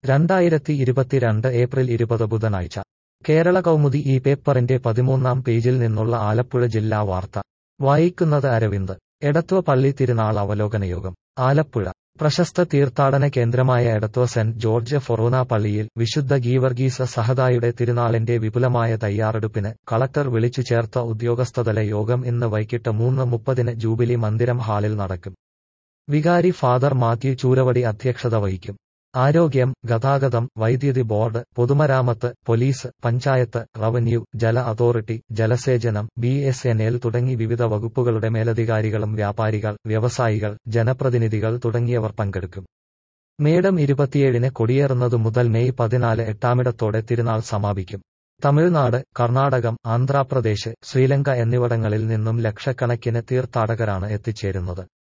രണ്ടായിരത്തി ഇരുപത്തിരണ്ട് ഏപ്രിൽ ഇരുപത് ബുധനാഴ്ച കേരള കൗമുദി ഈ പേപ്പറിന്റെ പതിമൂന്നാം പേജിൽ നിന്നുള്ള ആലപ്പുഴ ജില്ലാ വാർത്ത വായിക്കുന്നത് അരവിന്ദ് എടത്വ പള്ളി തിരുനാൾ അവലോകന യോഗം ആലപ്പുഴ പ്രശസ്ത തീർത്ഥാടന കേന്ദ്രമായ എടത്വ സെന്റ് ജോർജ് ഫൊറോന പള്ളിയിൽ വിശുദ്ധ ഗീവർഗീസ സഹദായുടെ തിരുനാളിന്റെ വിപുലമായ തയ്യാറെടുപ്പിന് കളക്ടർ വിളിച്ചു ചേർത്ത ഉദ്യോഗസ്ഥതല യോഗം ഇന്ന് വൈകിട്ട് മൂന്ന് മുപ്പതിന് ജൂബിലി മന്ദിരം ഹാളിൽ നടക്കും വികാരി ഫാദർ മാത്യു ചൂരവടി അധ്യക്ഷത വഹിക്കും ആരോഗ്യം ഗതാഗതം വൈദ്യുതി ബോർഡ് പൊതുമരാമത്ത് പോലീസ് പഞ്ചായത്ത് റവന്യൂ ജല അതോറിറ്റി ജലസേചനം ബി എസ് എൻ എൽ തുടങ്ങി വിവിധ വകുപ്പുകളുടെ മേലധികാരികളും വ്യാപാരികൾ വ്യവസായികൾ ജനപ്രതിനിധികൾ തുടങ്ങിയവർ പങ്കെടുക്കും മേടം ഇരുപത്തിയേഴിന് കൊടിയേറുന്നതു മുതൽ മെയ് പതിനാല് എട്ടാമിടത്തോടെ തിരുനാൾ സമാപിക്കും തമിഴ്നാട് കർണാടകം ആന്ധ്രാപ്രദേശ് ശ്രീലങ്ക എന്നിവിടങ്ങളിൽ നിന്നും ലക്ഷക്കണക്കിന് തീർത്ഥാടകരാണ് എത്തിച്ചേരുന്നത്